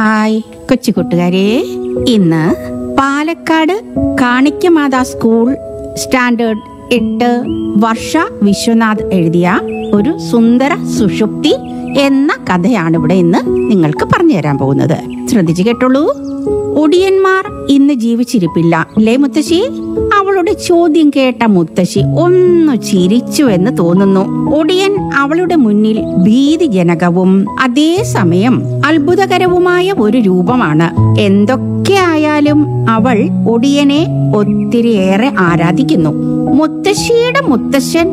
hi കൊച്ചു കൂട്ടുകാരെ ഇന്ന് പാലക്കാട് കാണിക്കമാതാ സ്കൂൾ സ്റ്റാൻഡേർഡ് എട്ട് വർഷ വിശ്വനാഥ് എഴുതിയ ഒരു സുന്ദര സുഷുപ്തി എന്ന കഥയാണ് ഇവിടെ ഇന്ന് നിങ്ങൾക്ക് പറഞ്ഞു തരാൻ പോകുന്നത് ശ്രദ്ധിച്ചു കേട്ടോളൂ ഒടിയന്മാർ ഇന്ന് ജീവിച്ചിരിപ്പില്ല അല്ലേ മുത്തശ്ശി അവളുടെ ചോദ്യം കേട്ട മുത്തശ്ശി ഒന്ന് ചിരിച്ചു എന്ന് തോന്നുന്നു ഒടിയൻ അവളുടെ മുന്നിൽ ഭീതിജനകവും അതേസമയം അത്ഭുതകരവുമായ ഒരു രൂപമാണ് എന്തൊക്കെ ആയാലും അവൾ ഒടിയനെ ഒത്തിരിയേറെ ആരാധിക്കുന്നു മുത്തശ്ശിയുടെ മുത്തശ്ശൻ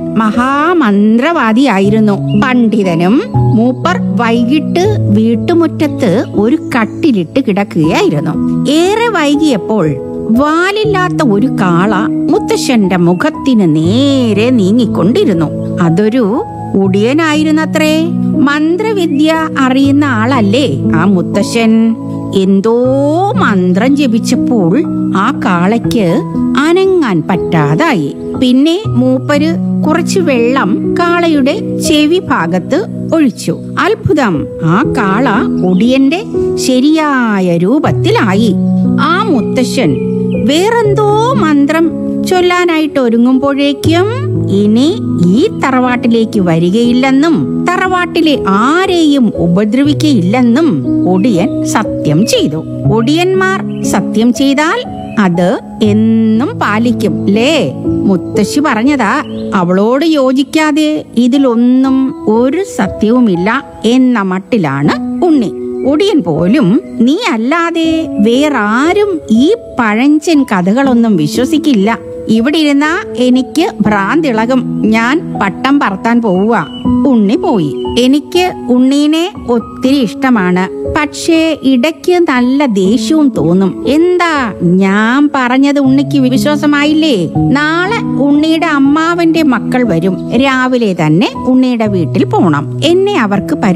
മഹാമന്ത്രവാദിയായിരുന്നു പണ്ഡിതനും മൂപ്പർ വൈകിട്ട് വീട്ടുമുറ്റത്ത് ഒരു കട്ടിലിട്ട് കിടക്കുകയായിരുന്നു ഏറെ വൈകിയപ്പോൾ വാലില്ലാത്ത ഒരു കാള മുത്തശ്ശന്റെ മുഖത്തിന് നേരെ നീങ്ങിക്കൊണ്ടിരുന്നു അതൊരു ഉടിയനായിരുന്നത്രേ മന്ത്രവിദ്യ അറിയുന്ന ആളല്ലേ ആ മുത്തശ്ശൻ എന്തോ മന്ത്രം ജപിച്ചപ്പോൾ ആ കാളയ്ക്ക് അനങ്ങാൻ പറ്റാതായി പിന്നെ മൂപ്പര് കുറച്ച് വെള്ളം കാളയുടെ ചെവി ഭാഗത്ത് ഒഴിച്ചു അത്ഭുതം ആ കാള ഒടിയന്റെ ശരിയായ രൂപത്തിലായി ആ മുത്തശ്ശൻ വേറെന്തോ മന്ത്രം ചൊല്ലാനായിട്ട് ഒരുങ്ങുമ്പോഴേക്കും ഇനി ഈ തറവാട്ടിലേക്ക് വരികയില്ലെന്നും തറവാട്ടിലെ ആരെയും ഉപദ്രവിക്കയില്ലെന്നും ഒടിയൻ സത്യം ചെയ്തു ഒടിയന്മാർ സത്യം ചെയ്താൽ അത് എന്നും പാലിക്കും ലേ മുത്തശ്ശി പറഞ്ഞതാ അവളോട് യോജിക്കാതെ ഇതിലൊന്നും ഒരു സത്യവുമില്ല എന്ന മട്ടിലാണ് ഉണ്ണി ഒടിയൻ പോലും നീ അല്ലാതെ വേറാരും ഈ പഴഞ്ചൻ കഥകളൊന്നും വിശ്വസിക്കില്ല ഇവിടെ ഇരുന്നാ എനിക്ക് ഭ്രാന്തിളകും ഞാൻ പട്ടം പറത്താൻ പോവുക ഉണ്ണി പോയി എനിക്ക് ഉണ്ണീനെ ഒത്തിരി ഇഷ്ടമാണ് പക്ഷേ ഇടയ്ക്ക് നല്ല ദേഷ്യവും തോന്നും എന്താ ഞാൻ പറഞ്ഞത് ഉണ്ണിക്ക് വിശ്വാസമായില്ലേ നാളെ ഉണ്ണിയുടെ അമ്മാവന്റെ മക്കൾ വരും രാവിലെ തന്നെ ഉണ്ണിയുടെ വീട്ടിൽ പോണം എന്നെ അവർക്ക് പരി